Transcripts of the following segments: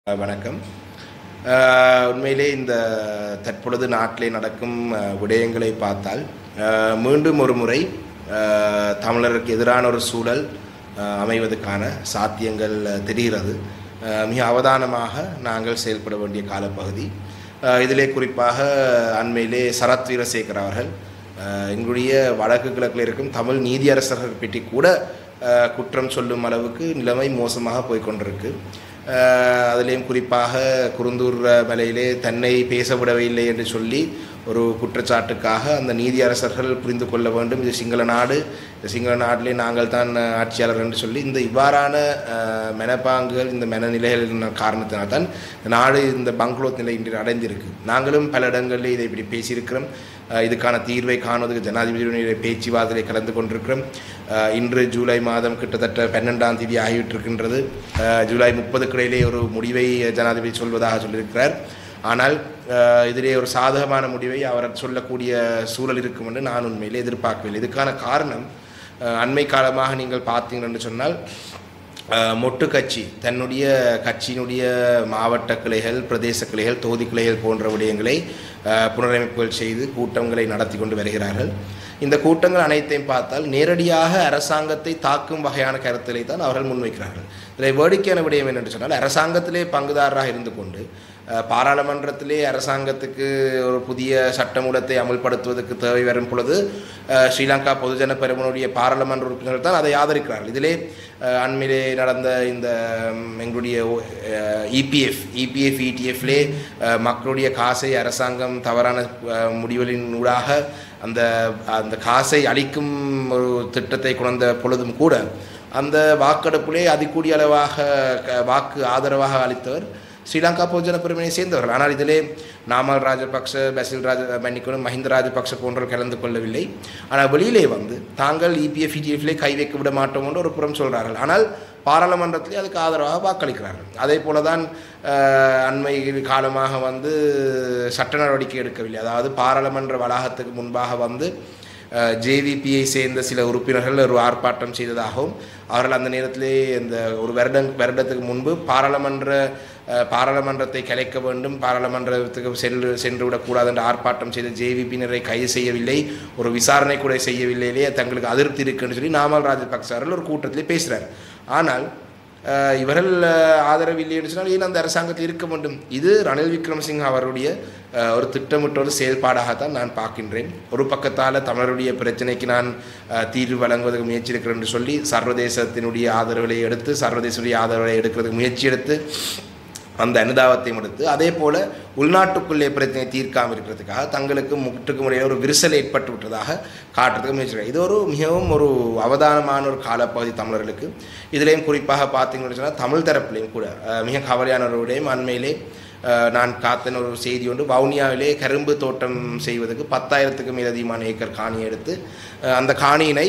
அஹ் வணக்கம் அஹ் உண்மையிலே இந்த தற்பொழுது நாட்டிலே நடக்கும் அஹ், விடயங்களை பார்த்தால் அஹ், மீண்டும் ஒரு முறை அஹ், தமிழருக்கு எதிரான ஒரு சூழல் அஹ், அமைவதற்கான சாத்தியங்கள் அஹ், தெரிகிறது அஹ், மிக அவதானமாக நாங்கள் செயல்பட வேண்டிய காலப்பகுதி அஹ், இதிலே குறிப்பாக அண்மையிலே சரத் வீரசேகர் அவர்கள் அஹ், எங்களுடைய வடக்கு கிழக்கில் இருக்கும் தமிழ் நீதியரசர்கள் பற்றி கூட அஹ், குற்றம் சொல்லும் அளவுக்கு நிலைமை மோசமாக போய்க்கொண்டிருக்கு அஹ், அதிலேயும் குறிப்பாக குருந்தூர் அஹ், மலையிலே தன்னை பேச விடவில்லை என்று சொல்லி ஒரு குற்றச்சாட்டுக்காக அந்த நீதியரசர்கள் புரிந்து கொள்ள வேண்டும் இது சிங்கள நாடு இந்த சிங்கள நாட்டிலே நாங்கள் தான் அஹ், ஆட்சியாளர் என்று சொல்லி இந்த இவ்வாறான அஹ், மெனப்பாங்குகள் இந்த மனநிலைகளின் காரணத்தினால் தான் இந்த நாடு இந்த பங்களோத் நிலை இன்று அடைந்திருக்கு நாங்களும் பல இடங்களில் இதை இப்படி பேசியிருக்கிறோம் அஹ், இதுக்கான தீர்வை காணுவதற்கு ஜனாதிபதியுடைய பேச்சுவார்த்தையை கலந்து கொண்டிருக்கிறோம் அஹ், இன்று ஜூலை மாதம் கிட்டத்தட்ட பன்னெண்டாம் தேதி ஆகிவிட்டிருக்கின்றது அஹ், ஜூலை முப்பதுக்கு இடையிலே ஒரு முடிவை ஜனாதிபதி சொல்வதாக சொல்லியிருக்கிறார் ஆனால் அஹ், இதிலே ஒரு சாதகமான முடிவை அவர் சொல்லக்கூடிய சூழல் இருக்கும் என்று நான் உண்மையிலே எதிர்பார்க்கவில்லை இதுக்கான காரணம் அஹ், அண்மை காலமாக நீங்கள் பார்த்தீங்கன்னு சொன்னால் அஹ், மொட்டு கட்சி தன்னுடைய கட்சியினுடைய மாவட்ட கிளைகள் பிரதேச கிளைகள் தொகுதி கிளைகள் போன்ற விடயங்களை அஹ், புனரமைப்புகள் செய்து கூட்டங்களை நடத்தி கொண்டு வருகிறார்கள் இந்த கூட்டங்கள் அனைத்தையும் பார்த்தால் நேரடியாக அரசாங்கத்தை தாக்கும் வகையான கருத்திலை தான் அவர்கள் முன்வைக்கிறார்கள் இதில் வேடிக்கையான விடயம் என்னென்று சொன்னால் அரசாங்கத்திலே பங்குதாரராக இருந்து கொண்டு அஹ், பாராளுமன்றத்திலே அரசாங்கத்துக்கு ஒரு புதிய சட்டமூலத்தை அமல்படுத்துவதற்கு தேவை வரும் பொழுது அஹ், ஸ்ரீலங்கா பொதுஜன பெருமனுடைய பாராளுமன்ற உறுப்பினர்கள் தான் அதை ஆதரிக்கிறார்கள் இதிலே அஹ், அண்மையிலே நடந்த இந்த ம், எங்களுடைய இபிஎஃப் இபிஎஃப் இடிஎஃப்லே மக்களுடைய காசை அரசாங்கம் தவறான அஹ், முடிவுகளின் ஊடாக அந்த அந்த காசை அளிக்கும் ஒரு திட்டத்தை கொண்ட பொழுதும் கூட அந்த வாக்கெடுப்பிலே அதிகூடிய அளவாக க- வாக்கு ஆதரவாக அளித்தவர் ஸ்ரீலங்கா பொதுஜன பெருமையை சேர்ந்தவர்கள் ஆனால் இதிலே நாமல் ராஜபக்ஷ பசில் ராஜ மன்னிக்கணும் மஹிந்த ராஜபக்ஷ போன்றவர் கலந்து கொள்ளவில்லை ஆனால் வெளியிலே வந்து தாங்கள் இபிஎஃப் இடிஎஃப்லே கை வைக்க விட மாட்டோம் என்று ஒரு புறம் சொல்கிறார்கள் ஆனால் பாராளுமன்றத்திலே அதுக்கு ஆதரவாக வாக்களிக்கிறார்கள் அதே போல தான் அஹ், அண்மை காலமாக வந்து சட்ட நடவடிக்கை எடுக்கவில்லை அதாவது பாராளுமன்ற வளாகத்துக்கு முன்பாக வந்து ஜேவிபியை சேர்ந்த சில உறுப்பினர்கள் ஒரு ஆர்ப்பாட்டம் செய்ததாகவும் அவர்கள் அந்த நேரத்திலே இந்த ஒரு வருடம் வருடத்துக்கு முன்பு பாராளுமன்ற அஹ், பாராளுமன்றத்தை கலைக்க வேண்டும் பாராளுமன்றத்துக்கு சென்று சென்று விடக்கூடாது என்ற ஆர்ப்பாட்டம் செய்த ஜேவிபியினரை கைது செய்யவில்லை ஒரு விசாரணை கூட செய்யவில்லையே தங்களுக்கு அதிருப்தி இருக்குன்னு சொல்லி நாமல் ராஜபக்ச அவர்கள் ஒரு கூட்டத்திலே பேசுகிறார் ஆனால் அஹ், இவர்கள் அஹ், ஆதரவு இல்லை என்று சொன்னால் ஏன் அந்த அரசாங்கத்தில் இருக்க வேண்டும் இது ரணில் விக்ரமசிங்க அவருடைய அஹ், ஒரு திட்டமிட்ட ஒரு செயல்பாடாகத்தான் நான் பார்க்கின்றேன் ஒரு பக்கத்தால் தமிழருடைய பிரச்சனைக்கு நான் அஹ், தீர்வு வழங்குவதற்கு முயற்சி இருக்கிறேன் என்று சொல்லி சர்வதேசத்தினுடைய ஆதரவுகளை எடுத்து சர்வதேசனுடைய ஆதரவை எடுக்கிறதுக்கு முயற்சி எடுத்து அந்த அனுதாபத்தையும் எடுத்து அதே போல் உள்நாட்டுக்குள்ளே பிரச்சனை தீர்க்காமல் இருக்கிறதுக்காக தங்களுக்கு முட்டுக்கும் இடையே ஒரு விரிசல் ஏற்பட்டு விட்டதாக காட்டுறதுக்கு முயற்சி செய்றாங்க. இது ஒரு மிகவும் ஒரு அவதானமான ஒரு காலப்பகுதி தமிழர்களுக்கு இதுலேயும் குறிப்பாக பார்த்தீங்கன்னு சொன்னால் தமிழ் தரப்புலையும் கூட அஹ், மிக கவலையான ஒரு விடயம் அண்மையிலே அஹ், நான் காத்தன ஒரு செய்தி ஒன்று வவுனியாவிலே கரும்பு தோட்டம் செய்வதற்கு பத்தாயிரத்துக்கும் மேலதிகமான ஏக்கர் காணியை எடுத்து அஹ், அந்த காணியினை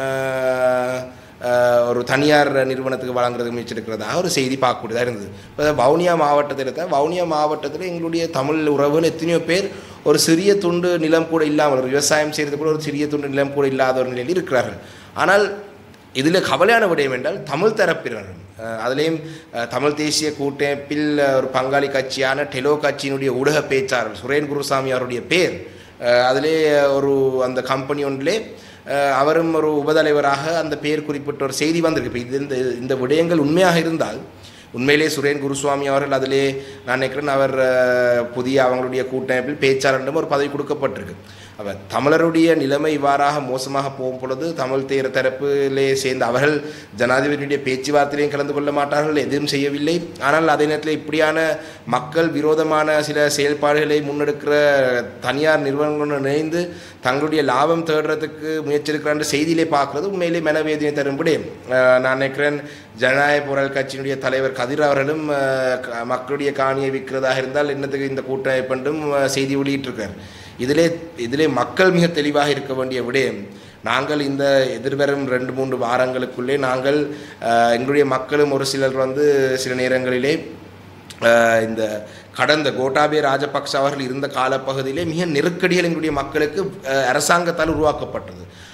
அஹ், அஹ், ஒரு தனியார் நிறுவனத்துக்கு வழங்குறதுக்கு முயற்சி இருக்கிறதாக ஒரு செய்தி பார்க்கக்கூடியதாக இருந்தது இப்போ வவுனியா மாவட்டத்தில் இருக்க வவுனியா மாவட்டத்தில் எங்களுடைய தமிழ் உறவுகள் எத்தனையோ பேர் ஒரு சிறிய துண்டு நிலம் கூட இல்லாமல் ஒரு விவசாயம் செய்கிறது கூட ஒரு சிறிய துண்டு நிலம் கூட இல்லாத ஒரு நிலையில் இருக்கிறார்கள் ஆனால் இதில் கவலையான விடயம் என்றால் தமிழ் தரப்பினரும் அஹ், அதிலேயும் அஹ், தமிழ் தேசிய கூட்டமைப்பில் அஹ், ஒரு பங்காளி கட்சியான டெலோ கட்சியினுடைய ஊடக பேச்சாளர் சுரேன் குருசாமி அவருடைய பேர் அஹ், அதிலே ஒரு அந்த கம்பெனி ஒன்றிலே அஹ், அவரும் ஒரு உபதலைவராக அந்த பேர் குறிப்பிட்ட ஒரு செய்தி வந்திருக்கு இப்போ இது இந்த இந்த விடயங்கள் உண்மையாக இருந்தால் உண்மையிலே சுரேன் குருசுவாமி அவர்கள் அதிலே நான் நினைக்கிறேன் அவர் அஹ், புதிய அவங்களுடைய கூட்டமைப்பில் பேச்சாளரிடம் ஒரு பதவி கொடுக்கப்பட்டிருக்கு அவர் தமிழருடைய நிலைமை இவ்வாறாக மோசமாக போகும் பொழுது தமிழ் தேர் தரப்பிலே சேர்ந்த அவர்கள் ஜனாதிபதியுடைய பேச்சுவார்த்தையிலையும் கலந்து கொள்ள மாட்டார்கள் எதுவும் செய்யவில்லை ஆனால் அதே நேரத்தில் இப்படியான மக்கள் விரோதமான சில செயல்பாடுகளை முன்னெடுக்கிற தனியார் நிறுவனங்களுடன் இணைந்து தங்களுடைய லாபம் தேடுறதுக்கு முயற்சிருக்கிற செய்தியிலே பார்க்குறது உண்மையிலே மனவேதனை தரும்படி அஹ், நான் நினைக்கிறேன் ஜனநாயக போராள் கட்சியினுடைய தலைவர் கதிர் அவர்களும் அஹ், க- மக்களுடைய காணியை விற்கிறதாக இருந்தால் என்னத்துக்கு இந்த கூட்டமைப்பு என்றும் அஹ், செய்தி வெளியிட்டிருக்கார் இதிலே இதிலே மக்கள் மிக தெளிவாக இருக்க வேண்டிய விடயம் நாங்கள் இந்த எதிர்வரும் ரெண்டு மூன்று வாரங்களுக்குள்ளே நாங்கள் அஹ், எங்களுடைய மக்களும் ஒரு சிலர் வந்து சில நேரங்களிலே அஹ், இந்த கடந்த கோட்டாபே ராஜபக்ச அவர்கள் இருந்த காலப்பகுதியிலே மிக நெருக்கடிகள் எங்களுடைய மக்களுக்கு அஹ், அரசாங்கத்தால் உருவாக்கப்பட்டது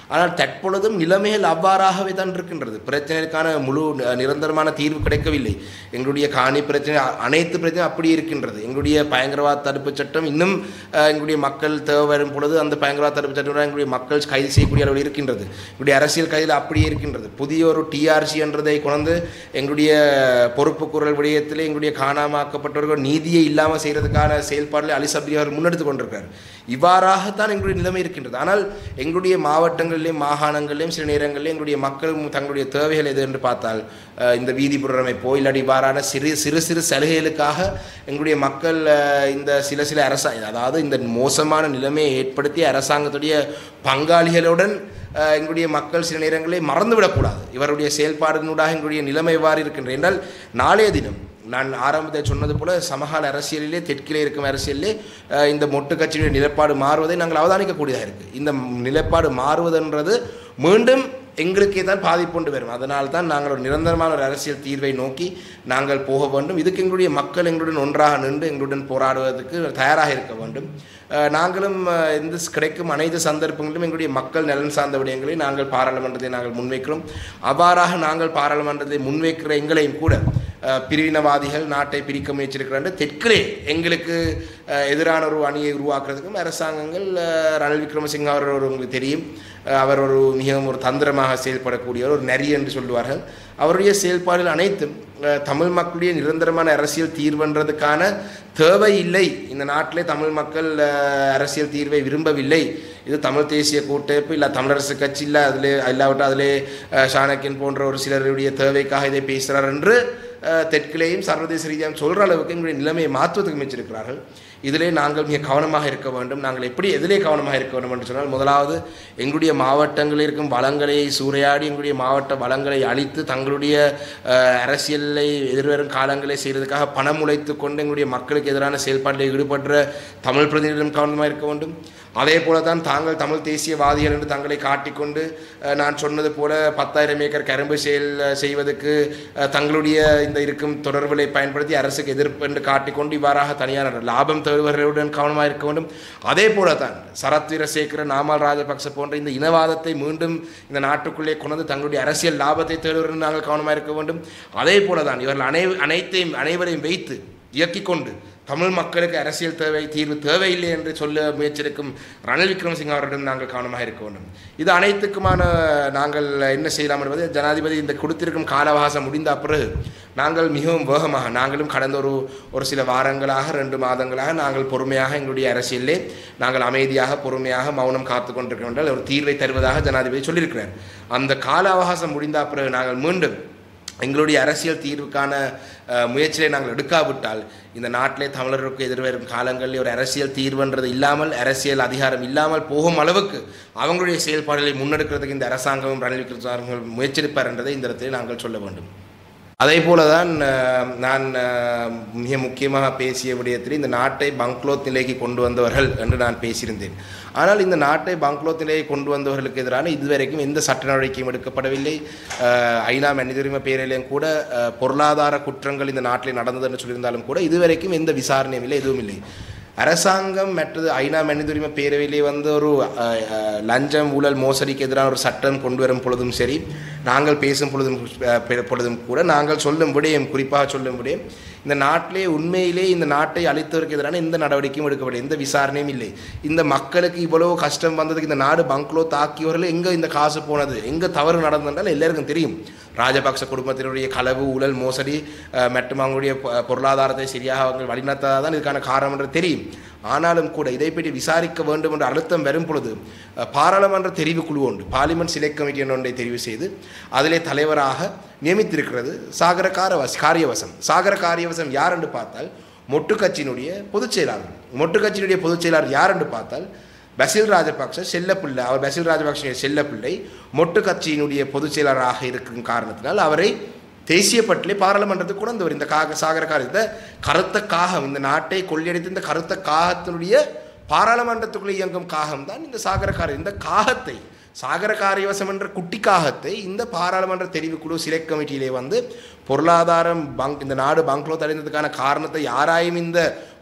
ஆனால் தற்பொழுதும் நிலைமைகள் அவ்வாறாகவே தான் இருக்கின்றது பிரச்சனைக்கான முழு ந- நிரந்தரமான தீர்வு கிடைக்கவில்லை எங்களுடைய காணி பிரச்சனை அ- அனைத்து பிரச்சனையும் அப்படி இருக்கின்றது எங்களுடைய பயங்கரவாத தடுப்பு சட்டம் இன்னும் அஹ், எங்களுடைய மக்கள் தேவை வரும் பொழுது அந்த பயங்கரவாத தடுப்பு சட்டம் எங்களுடைய மக்கள் கைது செய்யக்கூடிய அளவில் இருக்கின்றது எங்களுடைய அரசியல் கைதில் அப்படியே இருக்கின்றது புதிய ஒரு டிஆர்சி என்றதை கொண்டு எங்களுடைய பொறுப்பு குரல் விடயத்தில் எங்களுடைய காணாமாக்கப்பட்டவர்கள் நீதியை இல்லாமல் செய்கிறதுக்கான செயல்பாடுகளை அலி சப்ரி அவர் முன்னெடுத்து கொண்டிருக்கிறார் இவ்வாறாகத்தான் எங்களுடைய நிலைமை இருக்கின்றது ஆனால் எங்களுடைய மாவட்டங்களிலும் மாகாணங்களிலும் சில நேரங்களிலும் எங்களுடைய மக்களும் தங்களுடைய தேவைகள் எது என்று பார்த்தால் அஹ், இந்த வீதி புறமைப்போ இல்லாட்டி இவ்வாறான சிறு சிறு சிறு சலுகைகளுக்காக எங்களுடைய மக்கள் அஹ், இந்த சில சில அரசாங்க அதாவது இந்த மோசமான நிலைமையை ஏற்படுத்திய அரசாங்கத்துடைய பங்காளிகளுடன் அஹ், எங்களுடைய மக்கள் சில நேரங்களில் மறந்துவிடக்கூடாது இவருடைய செயல்பாடினூடாக எங்களுடைய நிலைமை எவ்வாறு இருக்கின்றது என்றால் நாளைய தினம் நான் ஆரம்பத்தில் சொன்னது போல சமகால அரசியலிலே தெற்கிலே இருக்கும் அரசியலிலே அஹ், இந்த மொட்டு கட்சியுடைய நிலைப்பாடு மாறுவதை நாங்கள் அவதானிக்கக்கூடியதாக இருக்குது இந்த நிலைப்பாடு மாறுவதென்றது மீண்டும் எங்களுக்கே தான் பாதிப்புண்டு வரும் அதனால் தான் நாங்கள் ஒரு நிரந்தரமான ஒரு அரசியல் தீர்வை நோக்கி நாங்கள் போக வேண்டும் இதுக்கு எங்களுடைய மக்கள் எங்களுடன் ஒன்றாக நின்று எங்களுடன் போராடுவதற்கு தயாராக இருக்க வேண்டும் அஹ், நாங்களும் அஹ், எந்த கிடைக்கும் அனைத்து சந்தர்ப்பங்களிலும் எங்களுடைய மக்கள் நலன் சார்ந்த விடயங்களை நாங்கள் பாராளுமன்றத்தை நாங்கள் முன்வைக்கிறோம் அவ்வாறாக நாங்கள் பாராளுமன்றத்தை முன்வைக்கிற எங்களையும் கூட அஹ், பிரிவினவாதிகள் நாட்டை பிரிக்க முயற்சிருக்கிறாங்க தெற்கிலே எங்களுக்கு அஹ், எதிரான ஒரு அணியை உருவாக்குறதுக்கும் அரசாங்கங்கள் அஹ், ரணில் விக்ரமசிங்க அவர் ஒரு உங்களுக்கு தெரியும் அஹ், அவர் ஒரு மிகவும் ஒரு தந்திரமாக செயல்படக்கூடியவர் ஒரு நரி என்று சொல்லுவார்கள் அவருடைய செயல்பாடுகள் அனைத்தும் அஹ், தமிழ் மக்களுடைய நிரந்தரமான அரசியல் தீர்வுன்றதுக்கான தேவை இல்லை இந்த நாட்டிலே தமிழ் மக்கள் அஹ், அரசியல் தீர்வை விரும்பவில்லை இது தமிழ் தேசிய கூட்டமைப்பு இல்லை தமிழரசு கட்சி இல்லை அதில் இல்லாவிட்டால் அதிலே அஹ், சாணக்கியன் போன்ற ஒரு சிலருடைய தேவைக்காக இதை பேசுகிறார் என்று அஹ், தெற்கிலேயும் சர்வதேச ரீதியாக சொல்கிற அளவுக்கு எங்களுடைய நிலைமையை மாற்றுவதற்கு முயற்சிருக்கிறார்கள் இதிலே நாங்கள் மிக கவனமாக இருக்க வேண்டும் நாங்கள் எப்படி எதிலே கவனமாக இருக்க வேண்டும் என்று சொன்னால் முதலாவது எங்களுடைய மாவட்டங்களில் இருக்கும் வளங்களை சூறையாடி எங்களுடைய மாவட்ட வளங்களை அழித்து தங்களுடைய அஹ், அரசியலை எதிர்வரும் காலங்களை செய்வதற்காக பணம் உழைத்து கொண்டு எங்களுடைய மக்களுக்கு எதிரான செயல்பாட்டில் ஈடுபடுற தமிழ் பிரதிநிதிகளும் கவனமாக இருக்க வேண்டும் அதே போல தான் தாங்கள் தமிழ் தேசியவாதிகள் என்று தங்களை காட்டிக்கொண்டு அஹ், நான் சொன்னது போல பத்தாயிரம் ஏக்கர் கரும்பு செயல் அஹ், செய்வதற்கு அஹ், தங்களுடைய இந்த இருக்கும் தொடர்புகளை பயன்படுத்தி அரசுக்கு எதிர்ப்பு என்று காட்டிக்கொண்டு இவ்வாறாக தனியார் லாபம் தருவர்களுடன் கவனமாக இருக்க வேண்டும் அதே போல தான் சரத் வீரசேகர நாமல் ராஜபக்ச போன்ற இந்த இனவாதத்தை மீண்டும் இந்த நாட்டுக்குள்ளே கொண்டு தங்களுடைய அரசியல் லாபத்தை தேடுவர்கள் நாங்கள் கவனமாக இருக்க வேண்டும் அதே போல தான் இவர்கள் அனை அனைத்தையும் அனைவரையும் வைத்து இயக்கிக் கொண்டு தமிழ் மக்களுக்கு அரசியல் தேவை தீர்வு தேவையில்லை என்று சொல்ல முயற்சிருக்கும் ரணில் விக்ரமசிங்க அவரிடம் நாங்கள் கவனமாக இருக்க வேண்டும் இது அனைத்துக்குமான நாங்கள் என்ன செய்யலாம் என்பது ஜனாதிபதி இந்த கொடுத்திருக்கும் கால அவகாசம் முடிந்த பிறகு நாங்கள் மிகவும் வேகமாக நாங்களும் கடந்த ஒரு ஒரு சில வாரங்களாக ரெண்டு மாதங்களாக நாங்கள் பொறுமையாக எங்களுடைய அரசியலிலே நாங்கள் அமைதியாக பொறுமையாக மௌனம் காத்து கொண்டிருக்கிறோம் என்றால் ஒரு தீர்வை தருவதாக ஜனாதிபதி சொல்லியிருக்கிறார் அந்த கால அவகாசம் முடிந்த பிறகு நாங்கள் மீண்டும் எங்களுடைய அரசியல் தீர்வுக்கான அஹ், முயற்சியை நாங்கள் எடுக்காவிட்டால் இந்த நாட்டிலே தமிழருக்கு எதிர்வரும் காலங்களில் ஒரு அரசியல் தீர்வுன்றது இல்லாமல் அரசியல் அதிகாரம் இல்லாமல் போகும் அளவுக்கு அவங்களுடைய செயல்பாடுகளை முன்னெடுக்கிறதுக்கு இந்த அரசாங்கமும் ரணில் விக்ரமசிங்க முயற்சிருப்பார் என்றதை இந்த இடத்தில் நாங்கள் சொல்ல வேண்டும் அதே போல தான் அஹ், நான் அஹ், மிக முக்கியமாக பேசிய விடயத்தில் இந்த நாட்டை பங்க்லோத் நிலைக்கு கொண்டு வந்தவர்கள் என்று நான் பேசியிருந்தேன் ஆனால் இந்த நாட்டை பங்க்லோத் நிலையை கொண்டு வந்தவர்களுக்கு எதிரான இதுவரைக்கும் எந்த சட்ட நடவடிக்கையும் எடுக்கப்படவில்லை அஹ், ஐநா மனிதுரிமை பேரிலையும் கூட அஹ், பொருளாதார குற்றங்கள் இந்த நாட்டில் நடந்தது என்று சொல்லியிருந்தாலும் கூட இதுவரைக்கும் எந்த விசாரணையும் இல்லை எதுவும் இல்லை அரசாங்கம் மற்றது ஐநா மனிதுரிமை பேரவையிலே வந்து ஒரு அஹ், அஹ், லஞ்சம் ஊழல் மோசடிக்கு எதிரான ஒரு சட்டம் கொண்டு வரும் பொழுதும் சரி நாங்கள் பேசும் பொழுதும் அஹ், பெ- பொழுதும் கூட நாங்கள் சொல்லும் விடயம் குறிப்பாக சொல்லும் விடயம் இந்த நாட்டிலே உண்மையிலே இந்த நாட்டை அழித்தவருக்கு எதிரான எந்த நடவடிக்கையும் எடுக்கப்படும் எந்த விசாரணையும் இல்லை இந்த மக்களுக்கு இவ்வளவு கஷ்டம் வந்ததுக்கு இந்த நாடு பங்களோ தாக்கியவர்கள் எங்கே இந்த காசு போனது எங்கே தவறு நடந்ததுன்றால் எல்லாருக்கும் தெரியும் ராஜபக்ச குடும்பத்தினுடைய களவு ஊழல் மோசடி அஹ், மற்றும் அவங்களுடைய பொ- பொருளாதாரத்தை சரியாக அவங்க வழிநடத்தாதான் தான் இதுக்கான காரணம் என்று தெரியும் ஆனாலும் கூட இதை பற்றி விசாரிக்க வேண்டும் என்ற அழுத்தம் வரும் பொழுது அஹ், பாராளுமன்ற தெரிவு குழு ஒன்று பார்லிமெண்ட் சிலை கமிட்டி ஒன்றை தெரிவு செய்து அதிலே தலைவராக நியமித்திருக்கிறது சாகர காரவஸ் காரியவசம் சாகர காரியவசம் யார் என்று பார்த்தால் மொட்டு கட்சியினுடைய பொதுச் செயலாளர் மொட்டு கட்சியினுடைய பொதுச் செயலாளர் யார் என்று பார்த்தால் பசில் ராஜபக்ச செல்லப்பிள்ளை அவர் பசில் ராஜபக்ச செல்லப்பிள்ளை மொட்டு கட்சியினுடைய பொதுச் செயலாளராக இருக்கும் காரணத்தினால் அவரை தேசிய பட்டியலை பாராளுமன்றத்துக்கு கொண்டு வந்தவர் இந்த காக சாகர காரியத்தை கருத்த காகம் இந்த நாட்டை கொள்ளையடித்த இந்த கருத்த காகத்தினுடைய பாராளுமன்றத்துக்குள்ளே இயங்கும் காகம் தான் இந்த சாகர காரியம் இந்த காகத்தை சாகர காரியவசம் என்ற குட்டி காகத்தை இந்த பாராளுமன்ற தெரிவுக்குழு சிலை கமிட்டியிலே வந்து பொருளாதாரம் பங்க் இந்த நாடு பங்க்லோத் அடைந்ததுக்கான காரணத்தை யாராயும் இந்த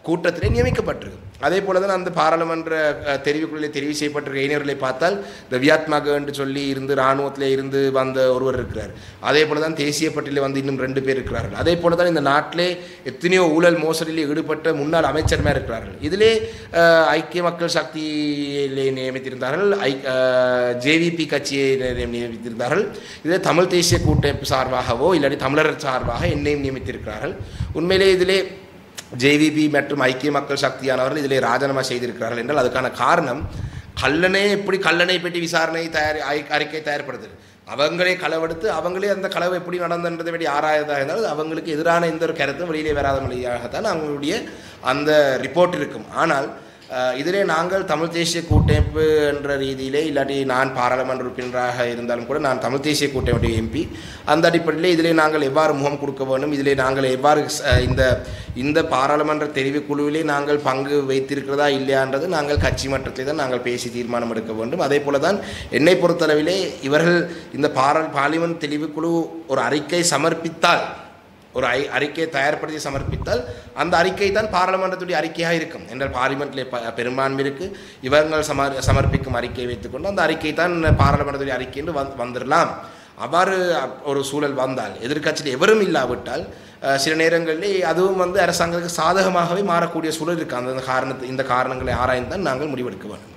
கூட்டத்திலே நியமிக்கப்பட்டிருக்கு அதே போல தான் அந்த பாராளுமன்ற அஹ், தெரிவுக்குழுவிலே தெரிவு செய்யப்பட்டிருக்க இளைஞர்களை பார்த்தால் இந்த வியாத்மாக என்று சொல்லி இருந்து இராணுவத்திலே இருந்து வந்த ஒருவர் இருக்கிறார் அதே போல தான் தேசிய பட்டியலில் வந்து இன்னும் ரெண்டு பேர் இருக்கிறார்கள் அதே போல தான் இந்த நாட்டிலே எத்தனையோ ஊழல் மோசடியில் ஈடுபட்ட முன்னாள் அமைச்சர்மா இருக்கிறார்கள் இதிலே அஹ், ஐக்கிய மக்கள் சக்தியிலே நியமித்திருந்தார்கள் ஐ ஜேவிபி கட்சியை நி- நியமித்திருந்தார்கள் இதிலே தமிழ் தேசிய கூட்டமைப்பு சார்பாகவோ இல்லாட்டி தமிழர் சார்பாக என்னையும் நியமித்திருக்கிறார்கள் உண்மையிலே இதிலே ஜேவிபி மற்றும் ஐக்கிய மக்கள் சக்தியானவர்கள் இதிலே ராஜினாமா செய்திருக்கிறார்கள் என்றால் அதுக்கான காரணம் கல்லணை எப்படி கல்லணை பெட்டி விசாரணை தயார் ஐ- அறிக்கை தயார்படுத்துது அவங்களே களவெடுத்து அவங்களே அந்த களவு எப்படி நடந்தன்றதை பற்றி ஆராயதாக இருந்தால் அவங்களுக்கு எதிரான எந்த ஒரு கருத்தும் வெளியிலே வராத வழியாகத்தான் அவங்களுடைய அந்த ரிப்போர்ட் இருக்கும் ஆனால் அஹ், இதிலே நாங்கள் தமிழ் தேசிய கூட்டமைப்பு என்ற ரீதியிலே இல்லாட்டி நான் பாராளுமன்ற உறுப்பினராக இருந்தாலும் கூட நான் தமிழ் தேசிய கூட்டமைப்பு எம்பி அந்த அடிப்படையிலே இதிலே நாங்கள் எவ்வாறு முகம் கொடுக்க வேண்டும் இதிலே நாங்கள் எவ்வாறு அஹ், இந்த இந்த பாராளுமன்ற தெரிவுக்குழுவிலே நாங்கள் பங்கு வைத்திருக்கிறதா இல்லையான்றது நாங்கள் கட்சி மட்டத்திலே தான் நாங்கள் பேசி தீர்மானம் எடுக்க வேண்டும் அதே போல தான் என்னை பொறுத்தளவிலே இவர்கள் இந்த பாரா பார்லிமெண்ட் தெரிவுக்குழு ஒரு அறிக்கை சமர்ப்பித்தால் ஒரு ஐ அறிக்கையை தயார்படுத்தி சமர்ப்பித்தால் அந்த அறிக்கை தான் பாராளுமன்றத்துடைய அறிக்கையாக இருக்கும் என்றால் பார்லிமெண்ட்டில் ப பெரும்பான்மை இருக்கு இவர்கள் சமர் சமர்ப்பிக்கும் அறிக்கையை வைத்துக்கொண்டு அந்த அறிக்கை தான் பாராளுமன்றத்துடைய அறிக்கை என்று வந் வந்துடலாம் அவ்வாறு அப்- ஒரு சூழல் வந்தால் எதிர்க்கட்சியில் எவரும் இல்லாவிட்டால் அஹ், சில நேரங்களில் அதுவும் வந்து அரசாங்கத்துக்கு சாதகமாகவே மாறக்கூடிய சூழல் இருக்குது அந்த காரணத்தை இந்த காரணங்களை ஆராய்ந்து தான் நாங்கள் முடிவெடுக்க வேண்டும்